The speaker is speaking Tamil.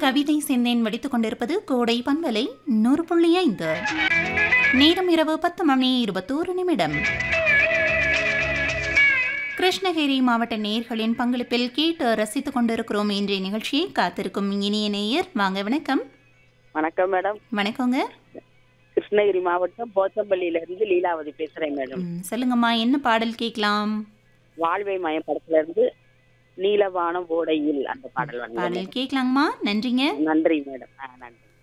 கவிதை செந்தேன் வடித்துக் கொண்டிருப்பது கோடை பண்பலை நூறு புள்ளி ஐந்து நேரம் இரவு பத்து மணி இருபத்தோரு நிமிடம் கிருஷ்ணகிரி மாவட்ட நேயர்களின் பங்களிப்பில் கேட்டு ரசித்துக் கொண்டிருக்கிறோம் இன்றைய நிகழ்ச்சியை காத்திருக்கும் இனிய நேயர் வாங்க வணக்கம் வணக்கம் மேடம் வணக்கங்க கிருஷ்ணகிரி மாவட்டம் போச்சம்பள்ளியில இருந்து லீலாவதி பேசுறேன் மேடம் ம், சொல்லுங்கம்மா என்ன பாடல் கேட்கலாம் வாழ்வை மயம் படத்துல இருந்து நீலவானம் ஓடையில் அந்த பாடல் வந்து பாடல் கேட்கலாங்கம்மா நன்றிங்க நன்றி மேடம் ஆ, நன்றி